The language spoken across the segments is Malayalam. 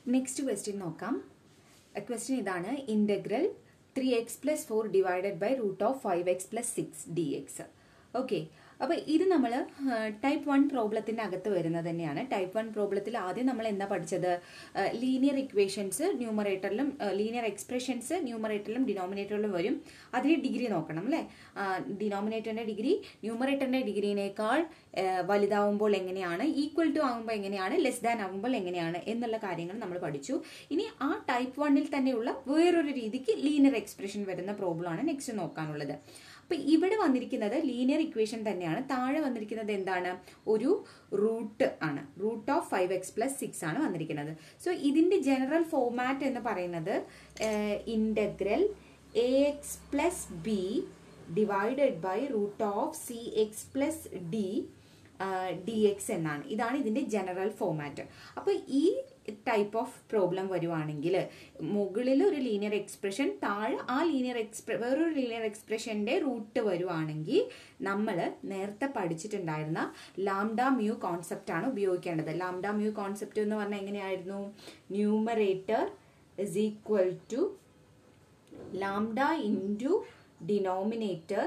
നെക്സ്റ്റ് ക്വസ്റ്റ്യൻ നോക്കാം ക്വസ്റ്റ്യൻ ഇതാണ് integral three x plus four divided by root of five x plus six d x okay അപ്പോൾ ഇത് നമ്മൾ ടൈപ്പ് വൺ പ്രോബ്ലത്തിൻ്റെ അകത്ത് വരുന്നത് തന്നെയാണ് ടൈപ്പ് വൺ പ്രോബ്ലത്തിൽ ആദ്യം നമ്മൾ എന്താ പഠിച്ചത് ലീനിയർ ഇക്വേഷൻസ് ന്യൂമറേറ്ററിലും ലീനിയർ എക്സ്പ്രഷൻസ് ന്യൂമറേറ്ററിലും ഡിനോമിനേറ്ററിലും വരും അതിന് ഡിഗ്രി നോക്കണം അല്ലേ ഡിനോമിനേറ്ററിൻ്റെ ഡിഗ്രി ന്യൂമറേറ്ററിൻ്റെ ഡിഗ്രീനേക്കാൾ വലുതാവുമ്പോൾ എങ്ങനെയാണ് ഈക്വൽ ടു ആകുമ്പോൾ എങ്ങനെയാണ് ലെസ് ദാൻ ആകുമ്പോൾ എങ്ങനെയാണ് എന്നുള്ള കാര്യങ്ങൾ നമ്മൾ പഠിച്ചു ഇനി ആ ടൈപ്പ് വണ്ണിൽ തന്നെയുള്ള വേറൊരു രീതിക്ക് ലീനിയർ എക്സ്പ്രഷൻ വരുന്ന പ്രോബ്ലമാണ് നെക്സ്റ്റ് നോക്കാനുള്ളത് അപ്പൊ ഇവിടെ വന്നിരിക്കുന്നത് ലീനിയർ ഇക്വേഷൻ തന്നെയാണ് താഴെ വന്നിരിക്കുന്നത് എന്താണ് ഒരു റൂട്ട് ആണ് root of five x plus six ആണ് വന്നിരിക്കുന്നത് സോ ഇതിന്റെ ജനറൽ ഫോമാറ്റ് എന്ന് പറയുന്നത് integral a x plus b divided by root of c x plus d d x എന്നാണ് ഇതാണ് ഇതിന്റെ ജനറൽ ഫോമാറ്റ് അപ്പോൾ ഈ ടൈപ്പ് ഓഫ് പ്രോബ്ലം വരുവാണെങ്കിൽ മുകളിൽ ഒരു ലീനിയർ എക്സ്പ്രഷൻ താഴെ ആ ലീനിയർ എക്സ്പ്ര വേറൊരു ലീനിയർ എക്സ്പ്രഷന്റെ റൂട്ട് വരുവാണെങ്കിൽ നമ്മൾ നേരത്തെ പഠിച്ചിട്ടുണ്ടായിരുന്ന ലാംഡ മ്യൂ കോൺസെപ്റ്റ് ആണ് ഉപയോഗിക്കേണ്ടത് ലാംഡ മ്യൂ കോൺസെപ്റ്റ് എന്ന് പറഞ്ഞാൽ എങ്ങനെയായിരുന്നു numerator is equal to lambda into denominator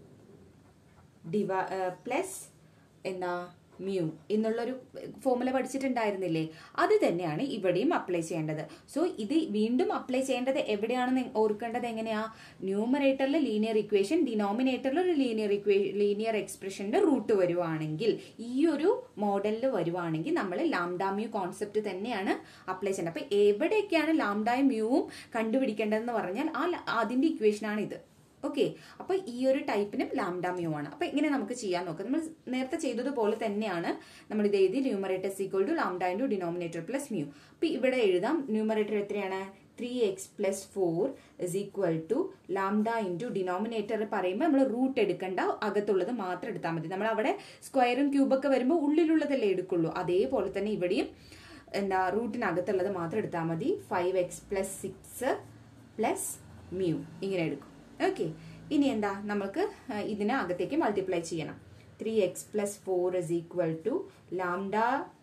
ഡിവ പ്ലസ് എന്താ മ്യൂ എന്നുള്ളൊരു ഫോമുല പഠിച്ചിട്ടുണ്ടായിരുന്നില്ലേ അത് തന്നെയാണ് ഇവിടെയും അപ്ലൈ ചെയ്യേണ്ടത് സോ ഇത് വീണ്ടും അപ്ലൈ ചെയ്യേണ്ടത് എവിടെയാണെന്ന് ഓർക്കേണ്ടത് എങ്ങനെയാ ന്യൂമറേറ്ററിൽ ലീനിയർ ഇക്വേഷൻ ഡിനോമിനേറ്ററിൽ ഒരു ലീനിയർ ഇക്വേ ലീനിയർ എക്സ്പ്രഷന്റെ റൂട്ട് വരുവാണെങ്കിൽ ഈ ഒരു മോഡലിൽ വരുവാണെങ്കിൽ നമ്മൾ ലാംഡ മ്യൂ കോൺസെപ്റ്റ് തന്നെയാണ് അപ്ലൈ ചെയ്യേണ്ടത് അപ്പൊ എവിടെയൊക്കെയാണ് ലാംഡയും മ്യൂവും കണ്ടുപിടിക്കേണ്ടതെന്ന് പറഞ്ഞാൽ ആ അതിന്റെ ഇക്വേഷനാണ് ഇത് ഓക്കെ അപ്പൊ ഈ ഒരു ടൈപ്പിനും ലാംഡ മ്യൂ ആണ് അപ്പൊ ഇങ്ങനെ നമുക്ക് ചെയ്യാൻ നോക്കാം നമ്മൾ നേരത്തെ ചെയ്തതുപോലെ തന്നെയാണ് നമ്മൾ ഇത് എഴുതി numerator equal to lambda into denominator plus mu അപ്പൊ ഇവിടെ എഴുതാം ന്യൂമറേറ്റർ എത്രയാണ് three x plus four is equal to lambda into denominator പറയുമ്പോൾ നമ്മൾ റൂട്ട് എടുക്കേണ്ട അകത്തുള്ളത് മാത്രം എടുത്താൽ മതി നമ്മൾ അവിടെ സ്ക്വയറും ക്യൂബൊക്കെ വരുമ്പോൾ ഉള്ളിലുള്ളതല്ലേ എടുക്കുള്ളൂ അതേപോലെ തന്നെ ഇവിടെയും എന്താ റൂട്ടിനകത്തുള്ളത് മാത്രം എടുത്താൽ മതി five x plus six plus mu ഇങ്ങനെ എടുക്കും ഓക്കെ ഇനി എന്താ നമുക്ക് ഇതിനെ അകത്തേക്ക് മൾട്ടിപ്ലൈ ചെയ്യണം three x plus four is equal to lambda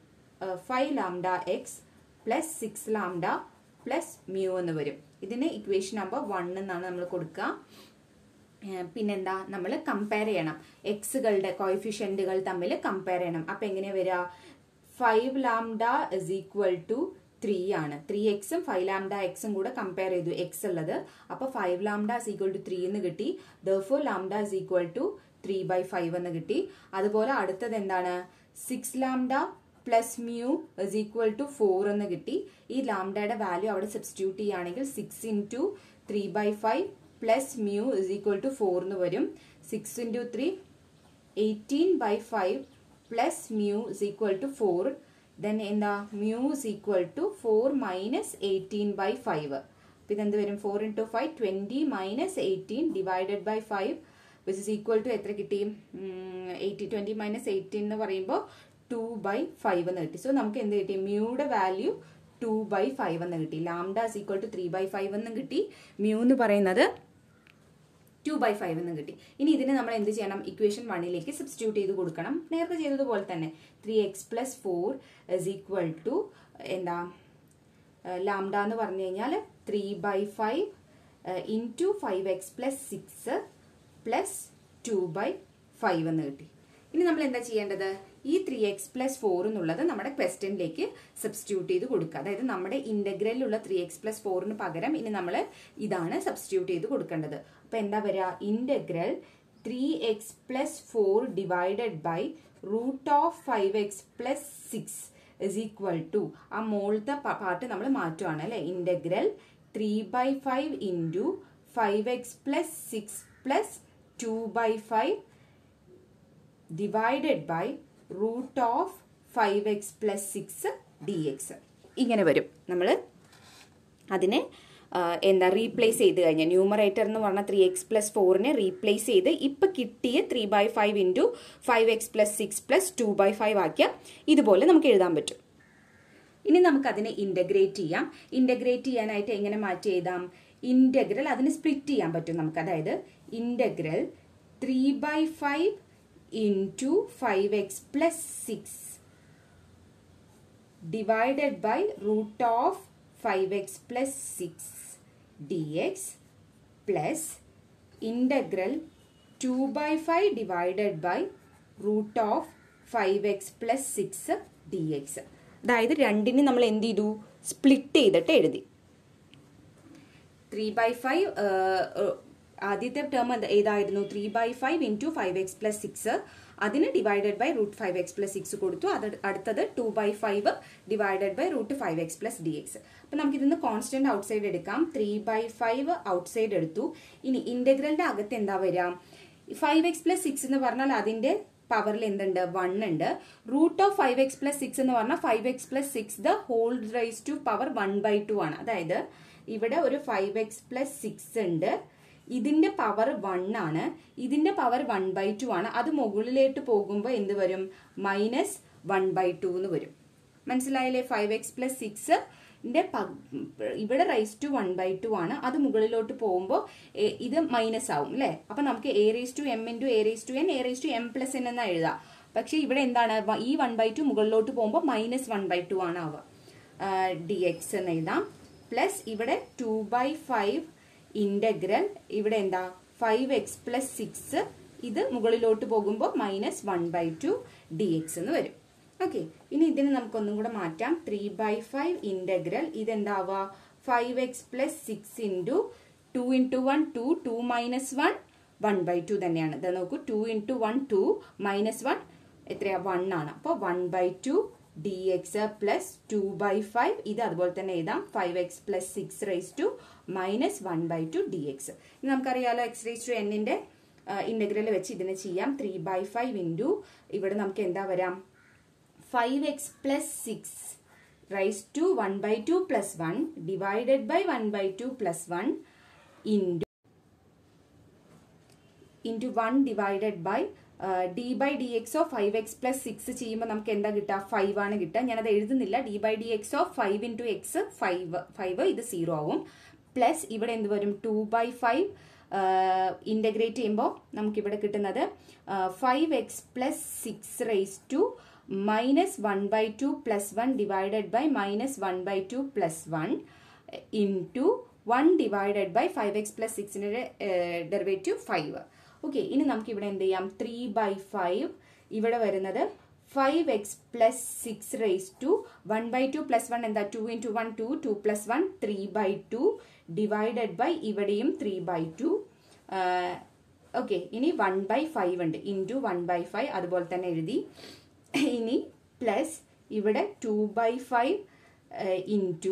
five lambda x plus six lambda plus mu എന്ന് വരും ഇതിന് ഇക്വേഷൻ നമ്പർ വൺ എന്നാണ് നമ്മൾ കൊടുക്കുക പിന്നെന്താ നമ്മൾ കമ്പയർ ചെയ്യണം എക്സുകളുടെ കോയിഫിഷ്യൻറ്റുകൾ തമ്മിൽ കമ്പയർ ചെയ്യണം അപ്പം എങ്ങനെ വരിക five lambda is equal to three ആണ് ത്രീ എക്സും ഫൈവ് ലാംഡ എക്സും കൂടെ കമ്പയർ ചെയ്തു എക്സ് ഉള്ളത് അപ്പൊ five lambda is equal to three എന്ന് കിട്ടി therefore lambda is equal to three by five എന്ന് കിട്ടി അതുപോലെ അടുത്തത് എന്താണ് six lambda plus mu is equal to four എന്ന് കിട്ടി ഈ ലാംഡയുടെ വാല്യൂ അവിടെ സബ്സ്റ്റിറ്റ്യൂട്ട് ചെയ്യുകയാണെങ്കിൽ six into three by five plus mu is equal to four എന്ന് വരും six into three eighteen by five plus mu is equal to four then എന്താ mu is equal to four minus eighteen by five അപ്പം ഇതെന്ത് വരും four into five twenty minus eighteen divided by five which is equal to എത്ര കിട്ടി എയ്റ്റി ട്വൻറ്റി മൈനസ് എയ്റ്റീൻ എന്ന് പറയുമ്പോൾ ടു ബൈ ഫൈവ് എന്ന് കിട്ടി സോ നമുക്ക് എന്ത് കിട്ടി മ്യൂയുടെ വാല്യൂ ടു ബൈ ഫൈവ് എന്ന് കിട്ടി lambda is equal to three by five എന്നും കിട്ടി മ്യൂ എന്ന് പറയുന്നത് ടു ബൈ ഫൈവ് എന്ന് കിട്ടി ഇനി ഇതിന് നമ്മൾ എന്ത് ചെയ്യണം ഇക്വേഷൻ വണ്ണിലേക്ക് സബ്സ്റ്റിറ്റ്യൂട്ട് ചെയ്ത് കൊടുക്കണം നേരത്തെ ചെയ്തതുപോലെ തന്നെ three x plus four is equal to എന്താ ലാംഡ എന്ന് പറഞ്ഞു കഴിഞ്ഞാൽ three by five into five x plus six plus two by five എന്ന് കിട്ടി ഇനി നമ്മൾ എന്താ ചെയ്യേണ്ടത് ഈ ത്രീ എക്സ് പ്ലസ് ഫോർ എന്നുള്ളത് നമ്മുടെ ക്വസ്റ്റ്യനിലേക്ക് സബ്സ്റ്റിറ്റ്യൂട്ട് ചെയ്ത് കൊടുക്കുക അതായത് നമ്മുടെ ഇന്റഗ്രലിലുള്ള ത്രീ എക്സ് പ്ലസ് ഫോറിന് പകരം ഇനി നമ്മൾ ഇതാണ് സബ്സ്റ്റിറ്റ്യൂട്ട് ചെയ്ത് കൊടുക്കേണ്ടത് അപ്പൊ എന്താ വരിക integral three x plus four divided by root of five x plus six is equal to ആ മോളത്തെ പാർട്ട് നമ്മൾ മാറ്റുവാണ് അല്ലെ integral three by five into five x plus six plus two by five divided by root of five x plus six d x ഇങ്ങനെ വരും നമ്മൾ അതിനെ എന്താ റീപ്ലേസ് ചെയ്ത് കഴിഞ്ഞാൽ ന്യൂമറേറ്റർ എന്ന് പറഞ്ഞ ത്രീ എക്സ് പ്ലസ് ഫോറിനെ റീപ്ലേസ് ചെയ്ത് ഇപ്പൊ കിട്ടിയ three by five into five x plus six plus two by five ആക്കിയാൽ ഇതുപോലെ നമുക്ക് എഴുതാൻ പറ്റും ഇനി നമുക്ക് അതിനെ ഇന്റഗ്രേറ്റ് ചെയ്യാം ഇന്റഗ്രേറ്റ് ചെയ്യാനായിട്ട് എങ്ങനെ മാറ്റി എഴുതാം ഇന്റഗ്രൽ അതിന് സ്പ്ലിറ്റ് ചെയ്യാൻ പറ്റും നമുക്ക് അതായത് integral three by five into five x plus six divided by root of five x plus six d x plus integral two by five divided by root of five x plus six d X അതായത് രണ്ടിന് നമ്മൾ എന്ത് ചെയ്തു സ്പ്ലിറ്റ് ചെയ്തിട്ട് എഴുതി ത്രീ ബൈ ഫൈവ് ആദ്യത്തെ ടേം ഏതായിരുന്നു three by five into five x plus six അതിന് divided by root five x plus six കൊടുത്തു അത് അടുത്തത് two by five divided by root five x plus d x അപ്പം നമുക്ക് ഇതിന്ന് കോൺസ്റ്റന്റ് ഔട്ട് സൈഡ് എടുക്കാം three by five outside എടുത്തു ഇനി ഇന്റഗ്രലിന്റെ അകത്ത് എന്താ വരാം ഫൈവ് എക്സ് പ്ലസ് സിക്സ് എന്ന് പറഞ്ഞാൽ അതിന്റെ പവറിൽ എന്തുണ്ട് വൺ ഉണ്ട് root of five x plus six എന്ന് പറഞ്ഞാൽ five x plus six the whole raise to power one by two ആണ് അതായത് ഇവിടെ ഒരു ഫൈവ് എക്സ് പ്ലസ് സിക്സ് ഉണ്ട് ഇതിന്റെ പവർ വൺ ആണ് ഇതിന്റെ പവർ വൺ ബൈ ടു ആണ് അത് മുകളിലേക്ക് പോകുമ്പോൾ എന്ത് വരും മൈനസ് വൺ ബൈ ടു എന്ന് വരും മനസ്സിലായില്ലേ ഫൈവ് എക്സ് പ്ലസ് സിക്സ് ഇവിടെ raise to one by two ആണ് അത് മുകളിലോട്ട് പോകുമ്പോൾ ഇത് മൈനസ് ആവും അല്ലേ അപ്പൊ നമുക്ക് a raise to m into a raise to n a raise to m plus n എന്ന് എഴുതാം പക്ഷെ ഇവിടെ എന്താണ് ഈ വൺ ബൈ ടു മുകളിലോട്ട് പോകുമ്പോൾ മൈനസ് വൺ ബൈ ടു ആണ് ആവുക ഡി എക്സ് എന്ന് എഴുതാം പ്ലസ് ഇവിടെ ടു ബൈ ഫൈവ് ഇന്റഗ്രൽ ഇവിടെ എന്താ ഫൈവ് എക്സ് പ്ലസ് സിക്സ് ഇത് മുകളിലോട്ട് പോകുമ്പോൾ minus one by two d x എന്ന് വരും ഓക്കെ ഇനി ഇതിന് നമുക്കൊന്നും കൂടെ മാറ്റാം ത്രീ ബൈ ഫൈവ് ഇന്റഗ്രൽ ഇതെന്താവുക five x plus six into two into one two two minus one one by two തന്നെയാണ് ഇത് നോക്കൂ two into one two minus one എത്രയാ വൺ ആണ് അപ്പോൾ one by two d x plus two by five ഇത് അതുപോലെ തന്നെ എഴുതാം five x plus six raise to minus one by two d x ഇനി നമുക്കറിയാലോ എക്സ് റൈസ് ടു എന്നിന്റെ ഇന്റഗ്രൽ വെച്ച് ഇതിനെ ചെയ്യാം ത്രീ ബൈ ഫൈവ് ഇൻറ്റു ഇവിടെ നമുക്ക് എന്താ വരാം five x plus six raise to one by two plus one divided by one by two plus one into into one divided by d by d x of five x plus six ചെയ്യുമ്പോൾ നമുക്ക് എന്താ കിട്ടുക ഫൈവ് ആണ് കിട്ടുക ഞാനത് എഴുതുന്നില്ല d by d x of five into x five five ഇത് സീറോ ആവും പ്ലസ് ഇവിടെ എന്ത് വരും ടു ബൈ ഫൈവ് ഇൻ്റഗ്രേറ്റ് ചെയ്യുമ്പോൾ നമുക്കിവിടെ കിട്ടുന്നത് five x plus six raise to minus one by two plus one divided by minus one by two plus one into one divided by five x plus സിക്സിൻ്റെ ഡെറിവേറ്റീവ് ഫൈവ് ഓക്കെ ഇനി നമുക്ക് ഇവിടെ എന്ത് ചെയ്യാം ത്രീ ബൈ ഫൈവ് ഇവിടെ വരുന്നത് five x plus six raise to one by two plus one എന്താ two into one two two plus one three by two divided by ഇവിടെയും ത്രീ ബൈ ടു ഓക്കെ ഇനി വൺ ബൈ ഫൈവ് ഉണ്ട് ഇൻറ്റു വൺ ബൈ ഫൈവ് അതുപോലെ തന്നെ എഴുതി ഇനി പ്ലസ് ഇവിടെ two by five into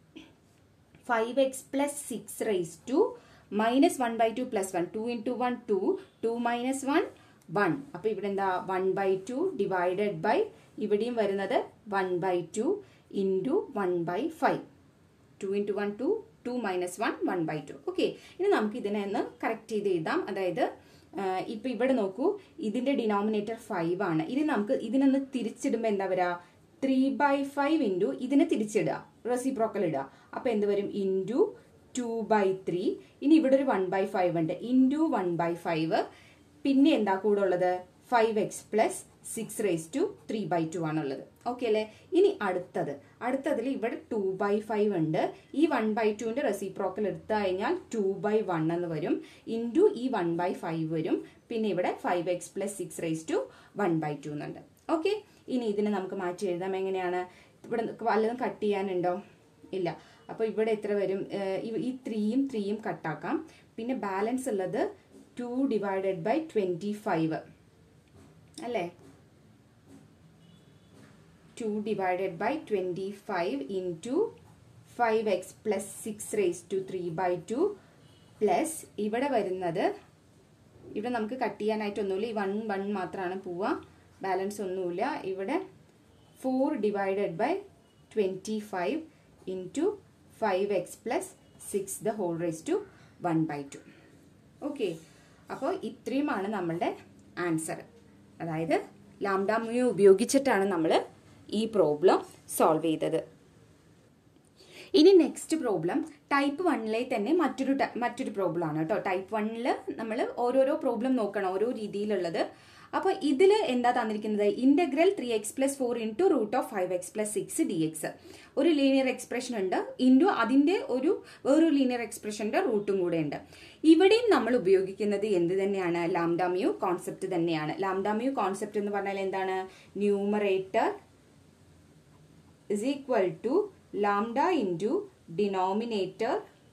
five x plus six raise to minus one by two plus one two into one two two minus one one അപ്പോൾ ഇവിടെ എന്താ one by two divided by ഇവിടെയും വരുന്നത് one by two into one by five two into one two two minus one one by two okay ഇനി നമുക്ക് ഇതിനെ ഒന്ന് കറക്റ്റ് ചെയ്ത് എഴുതാം അതായത് ഇപ്പം ഇവിടെ നോക്കൂ ഇതിൻ്റെ ഡിനോമിനേറ്റർ ഫൈവ് ആണ് ഇനി നമുക്ക് ഇതിനൊന്ന് തിരിച്ചിടുമ്പോൾ എന്താ വരിക ത്രീ ബൈ ഫൈവ് ഇൻറ്റു ഇതിനെ തിരിച്ചിടുക റെസിപ്രോക്കൽ ഇടുക അപ്പോൾ എന്ത് വരും ഇൻറ്റു ടു ബൈ ത്രീ ഇനി ഇവിടെ ഒരു വൺ ബൈ ഫൈവ് ഉണ്ട് ഇൻറ്റു വൺ ബൈ ഫൈവ് പിന്നെ എന്താ കൂടെ ഉള്ളത് five x plus six raise to three by two ആണുള്ളത് ഓക്കെ അല്ലേ ഇനി അടുത്തത് അടുത്തതിൽ ഇവിടെ ടു ബൈ ഫൈവ് ഉണ്ട് ഈ വൺ ബൈ ടുവിന്റെ റെസിപ്രോക്കൽ എടുത്തു കഴിഞ്ഞാൽ ടു ബൈ വൺ എന്ന് വരും ഇൻറ്റു ഈ വൺ ബൈ ഫൈവ് വരും പിന്നെ ഇവിടെ five x plus six raise to one by two എന്നുണ്ട് ഓക്കെ ഇനി ഇതിനെ നമുക്ക് മാറ്റി എഴുതാം എങ്ങനെയാണ് ഇവിടെ വല്ലതും കട്ട് ചെയ്യാനുണ്ടോ ഇല്ല അപ്പോൾ ഇവിടെ എത്ര വരും ഈ ത്രീയും ത്രീയും കട്ടാക്കാം പിന്നെ ബാലൻസ് ഉള്ളത് two divided by twenty five അല്ലേ two divided by twenty five into five x plus six raise to three by two plus ഇവിടെ വരുന്നത് ഇവിടെ നമുക്ക് കട്ട് ചെയ്യാനായിട്ടൊന്നുമില്ല ഈ വൺ വൺ മാത്രമാണ് പോവുക ബാലൻസ് ഒന്നുമില്ല ഇവിടെ four divided by twenty five into five x plus six the whole raise to one by two okay അപ്പോൾ ഇത്രയുമാണ് നമ്മളുടെ ആൻസർ അതായത് ലാംഡാമ്യൂ ഉപയോഗിച്ചിട്ടാണ് നമ്മൾ ഈ പ്രോബ്ലം സോൾവ് ചെയ്തത് ഇനി നെക്സ്റ്റ് പ്രോബ്ലം ടൈപ്പ് വണ്ണിലെ തന്നെ മറ്റൊരു മറ്റൊരു പ്രോബ്ലം ആണ് കേട്ടോ ടൈപ്പ് വണ്ണിൽ നമ്മൾ ഓരോരോ പ്രോബ്ലം നോക്കണം ഓരോ രീതിയിലുള്ളത് അപ്പോൾ ഇതിൽ എന്താ തന്നിരിക്കുന്നത് integral three x plus four into root of five x plus six d x ഒരു ലീനിയർ എക്സ്പ്രഷൻ ഉണ്ട് ഇൻറ്റു അതിൻ്റെ ഒരു വേറൊരു ലീനിയർ എക്സ്പ്രഷൻ്റെ റൂട്ടും കൂടെ ഉണ്ട് ഇവിടെയും നമ്മൾ ഉപയോഗിക്കുന്നത് എന്ത് തന്നെയാണ് ലാംഡാമ്യൂ കോൺസെപ്റ്റ് തന്നെയാണ് ലാംഡാമ്യൂ കോൺസെപ്റ്റ് എന്ന് പറഞ്ഞാൽ എന്താണ് numerator is equal to lambda into denominator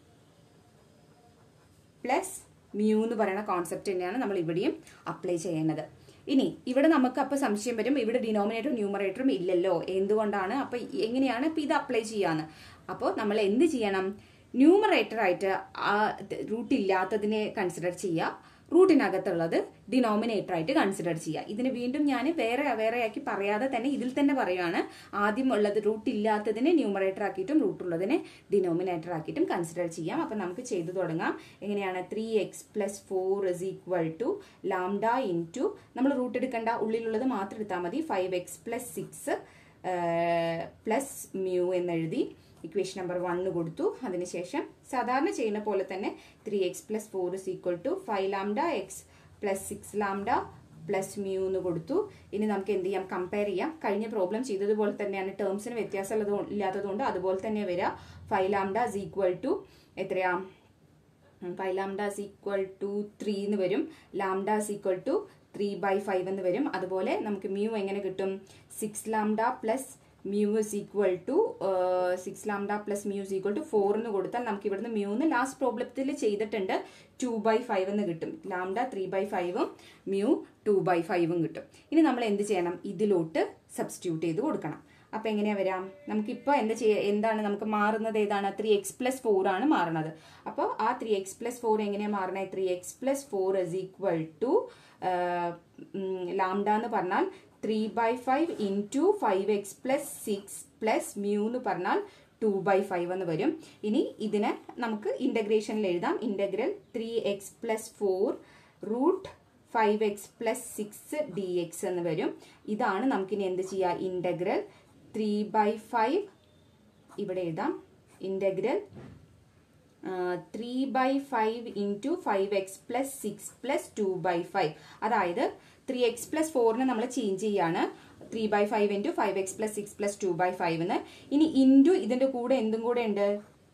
plus mu എന്ന് പറയുന്ന കോൺസെപ്റ്റ് തന്നെയാണ് നമ്മൾ ഇവിടെയും അപ്ലൈ ചെയ്യുന്നത് ഇനി ഇവിടെ നമുക്ക് അപ്പോൾ സംശയം വരും ഇവിടെ ഡിനോമിനേറ്ററും ന്യൂമറേറ്ററും ഇല്ലല്ലോ എന്തുകൊണ്ടാണ് അപ്പോൾ എങ്ങനെയാണ് ഇപ്പോൾ ഇത് അപ്ലൈ ചെയ്യാന്ന് അപ്പോൾ നമ്മൾ എന്ത് ചെയ്യണം ന്യൂമറേറ്റർ ആയിട്ട് ആ റൂട്ട് ഇല്ലാത്തതിനെ കൺസിഡർ ചെയ്യുക റൂട്ടിനകത്തുള്ളത് ഡിനോമിനേറ്റർ ആയിട്ട് കൺസിഡർ ചെയ്യുക ഇതിന് വീണ്ടും ഞാൻ വേറെ വേറെ ആക്കി പറയാതെ തന്നെ ഇതിൽ തന്നെ പറയുകയാണ് ആദ്യം ഉള്ളത് റൂട്ട് ഇല്ലാത്തതിനെ ന്യൂമറേറ്റർ ആക്കിയിട്ടും റൂട്ട് ഉള്ളതിനെ ഡിനോമിനേറ്റർ ആക്കിയിട്ടും കൺസിഡർ ചെയ്യാം അപ്പം നമുക്ക് ചെയ്തു തുടങ്ങാം എങ്ങനെയാണ് three x plus four is equal to lambda into നമ്മൾ റൂട്ട് എടുക്കേണ്ട ഉള്ളിലുള്ളത് മാത്രം എടുത്താൽ മതി five x plus six plus mu എന്നെഴുതി ഇക്വേഷൻ നമ്പർ വണ്ണ് കൊടുത്തു അതിനുശേഷം സാധാരണ ചെയ്യുന്ന പോലെ തന്നെ three x plus four is equal to five lambda x plus six lambda plus mu എന്ന് കൊടുത്തു ഇനി നമുക്ക് എന്ത് ചെയ്യാം കമ്പയർ ചെയ്യാം കഴിഞ്ഞ പ്രോബ്ലം ചെയ്തതുപോലെ തന്നെയാണ് ടേംസിന് വ്യത്യാസമുള്ളത് ഇല്ലാത്തതുകൊണ്ട് അതുപോലെ തന്നെ വരിക five lambda is equal to എത്രയാ five lambda is equal to three എന്ന് വരും lambda is equal to three by five എന്ന് വരും അതുപോലെ നമുക്ക് മ്യൂ എങ്ങനെ കിട്ടും six lambda plus mu is equal to six lambda plus mu is equal to four എന്ന് കൊടുത്താൽ നമുക്ക് ഇവിടുന്ന് മ്യൂന്ന് ലാസ്റ്റ് പ്രോബ്ലത്തിൽ ചെയ്തിട്ടുണ്ട് ടു ബൈ ഫൈവ് എന്ന് കിട്ടും ലാംഡ ത്രീ ബൈ ഫൈവും മ്യൂ ടു ബൈ ഫൈവും കിട്ടും ഇനി നമ്മൾ എന്ത് ചെയ്യണം ഇതിലോട്ട് സബ്സ്റ്റിറ്റ്യൂട്ട് ചെയ്ത് കൊടുക്കണം അപ്പോൾ എങ്ങനെയാ വരാം നമുക്കിപ്പോൾ എന്താ ചെയ്യുക എന്താണ് നമുക്ക് മാറുന്നത് ഏതാണ് ത്രീ എക്സ് പ്ലസ് ഫോർ ആണ് മാറുന്നത് അപ്പോൾ ആ ത്രീ എക്സ് പ്ലസ് ഫോർ എങ്ങനെയാണ് മാറണത് three x plus four is equal to lambda എന്ന് പറഞ്ഞാൽ three by five into five x plus six plus mu എന്ന് പറഞ്ഞാൽ ടു ബൈ ഫൈവ് എന്ന് വരും ഇനി ഇതിനെ നമുക്ക് ഇൻ്റഗ്രേഷനിൽ എഴുതാം integral three x plus four root five x plus six d x എന്ന് വരും ഇതാണ് നമുക്കിനി എന്ത് ചെയ്യുക ഇൻ്റഗ്രൽ ത്രീ ബൈ ഫൈവ് ഇവിടെ എഴുതാം integral three by five into five x plus six plus two by five അതായത് ത്രീ എക്സ് പ്ലസ് ഫോറിന് നമ്മൾ ചേഞ്ച് ചെയ്യാണ് three by five into five x plus six plus two by five എന്ന് ഇനി ഇൻറ്റു ഇതിൻ്റെ കൂടെ എന്തും കൂടെ ഉണ്ട്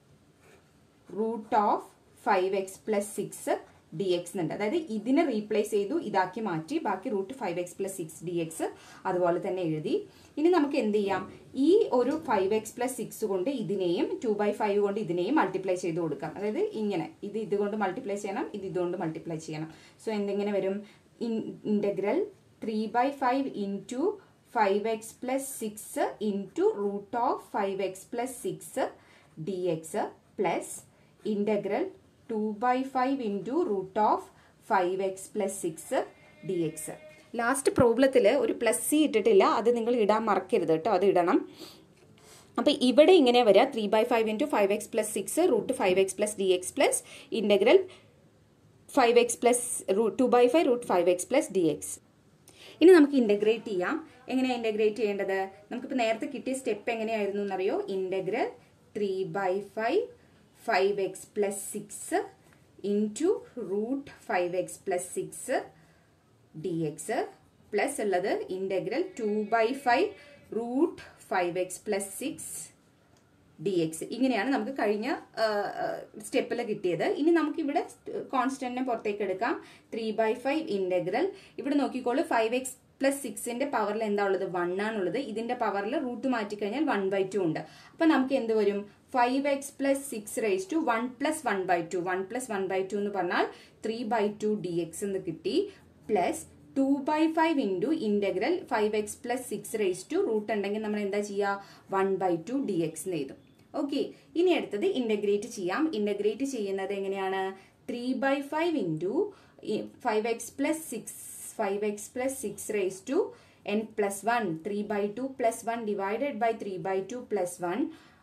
root of five x plus six d x എന്നുണ്ട് അതായത് ഇതിനെ റീപ്ലേസ് ചെയ്തു ഇതാക്കി മാറ്റി ബാക്കി root five x plus six d x അതുപോലെ തന്നെ എഴുതി ഇനി നമുക്ക് എന്ത് ചെയ്യാം ഈ ഒരു ഫൈവ് എക്സ് പ്ലസ് സിക്സ് കൊണ്ട് ഇതിനെയും ടു ബൈ ഫൈവ് കൊണ്ട് ഇതിനെയും മൾട്ടിപ്ലൈ ചെയ്ത് കൊടുക്കാം അതായത് ഇങ്ങനെ ഇത് ഇതുകൊണ്ട് മൾട്ടിപ്ലൈ ചെയ്യണം ഇത് ഇതുകൊണ്ട് മൾട്ടിപ്ലൈ ചെയ്യണം സോ എന്തെങ്ങനെ വരും integral three by five into five x plus six into root of five x plus six d x plus integral two by five into root of five x plus six d x last പ്രോബ്ലത്തിൽ ഒരു പ്ലസ് സി ഇട്ടിട്ടില്ല അത് നിങ്ങൾ ഇടാൻ മറക്കരുത് കേട്ടോ അത് ഇടണം അപ്പോൾ ഇവിടെ ഇങ്ങനെ വരിക three by five into five x plus six root five x plus d x plus integral five x plus root two by five root five x plus d x ഇനി നമുക്ക് ഇൻ്റഗ്രേറ്റ് ചെയ്യാം എങ്ങനെയാണ് ഇൻ്റഗ്രേറ്റ് ചെയ്യേണ്ടത് നമുക്കിപ്പോൾ നേരത്തെ കിട്ടിയ സ്റ്റെപ്പ് എങ്ങനെയായിരുന്നു എന്നറിയോ integral three by five five x plus six into root five x plus six d x plus ഉള്ളത് integral two by five root five x plus six d x ഇങ്ങനെയാണ് നമുക്ക് കഴിഞ്ഞ സ്റ്റെപ്പിൽ കിട്ടിയത് ഇനി നമുക്കിവിടെ കോൺസ്റ്റന്റിനെ പുറത്തേക്ക് എടുക്കാം ത്രീ ബൈ ഫൈവ് ഇൻ്റഗ്രൽ ഇവിടെ നോക്കിക്കോളൂ ഫൈവ് എക്സ് പ്ലസ് സിക്സിന്റെ പവറിൽ എന്താ ഉള്ളത് വൺ ആണുള്ളത് ഇതിന്റെ പവറിൽ റൂട്ട് മാറ്റിക്കഴിഞ്ഞാൽ വൺ ബൈ ടു ഉണ്ട് അപ്പൊ നമുക്ക് എന്ത് വരും five x plus six raise to one plus one by two one plus one by two എന്ന് പറഞ്ഞാൽ three by two d x എന്ന് കിട്ടി plus two by five into integral five x plus six raise to root ഉണ്ടെങ്കിൽ നമ്മൾ എന്താ ചെയ്യുക one by two d x എന്ന് എഴുതും ഓക്കെ ഇനി അടുത്തത് ഇൻ്റഗ്രേറ്റ് ചെയ്യാം ഇൻ്റഗ്രേറ്റ് ചെയ്യുന്നത് എങ്ങനെയാണ് three by five into five x plus six five x plus six raise to n plus one three by two plus one divided by three by two plus one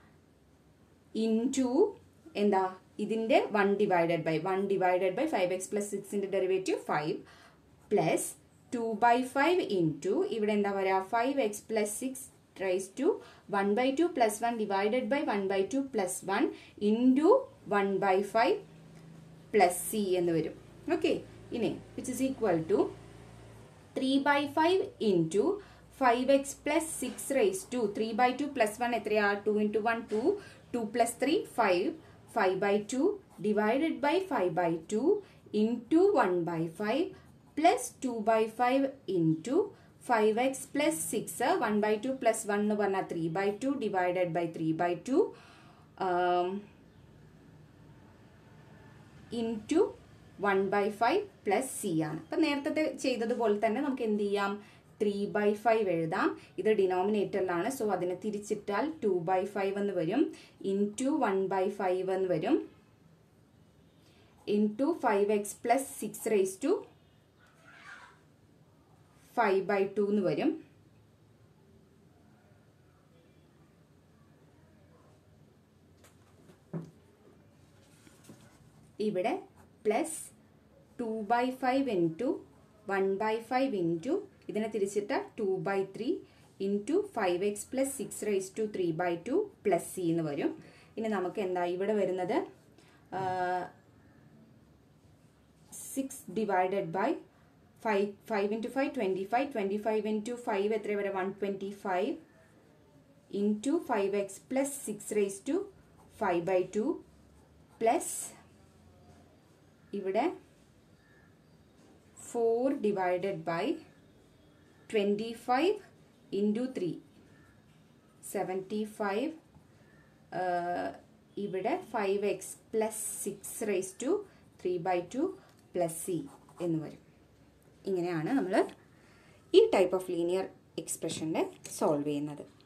into എന്താ ഇതിന്റെ one divided by one divided by five x plus സിക്സിന്റെ derivative five plus two by five into ഇവിടെ എന്താ പറയുക five x plus six raise to one by two plus one divided by one by two plus one into one by five plus C എന്ന് വരും ഓക്കെ ഇനി which is equal to three by five into five x plus six raise to three by two plus one എത്രയാ two into one two two plus three five five by two divided by five by two into one by five plus two by five into five x plus six one by two plus one എന്ന് പറഞ്ഞാൽ three by two divided by three by two into one by five plus C ആണ് അപ്പം നേരത്തെ ചെയ്തതുപോലെ തന്നെ നമുക്ക് എന്ത് ചെയ്യാം ത്രീ ബൈ ഫൈവ് എഴുതാം ഇത് ഡിനോമിനേറ്ററിലാണ് സോ അതിനെ തിരിച്ചിട്ടാൽ ടു ബൈ ഫൈവ് എന്ന് വരും ഇൻറ്റു വൺ ബൈ ഫൈവ് എന്ന് വരും into five x plus six raise to five by two എന്ന് വരും ഇവിടെ plus two by five into one by five into ഇതിനെ തിരിച്ചിട്ട് two by three into five x plus six raise to three by two plus C എന്ന് വരും ഇനി നമുക്ക് എന്താ ഇവിടെ വരുന്നത് six divided by five five into five twenty five twenty five into five എത്ര വരെ one twenty five into five x plus six raise to five by two plus ഇവിടെ four divided by twenty five into three seventy five ഇവിടെ five x plus six raise to three by two plus C എന്ന് വരും ഇങ്ങനെയാണ് നമ്മൾ ഈ ടൈപ്പ് ഓഫ് ലീനിയർ എക്സ്പ്രഷൻ്റെ സോൾവ് ചെയ്യുന്നത്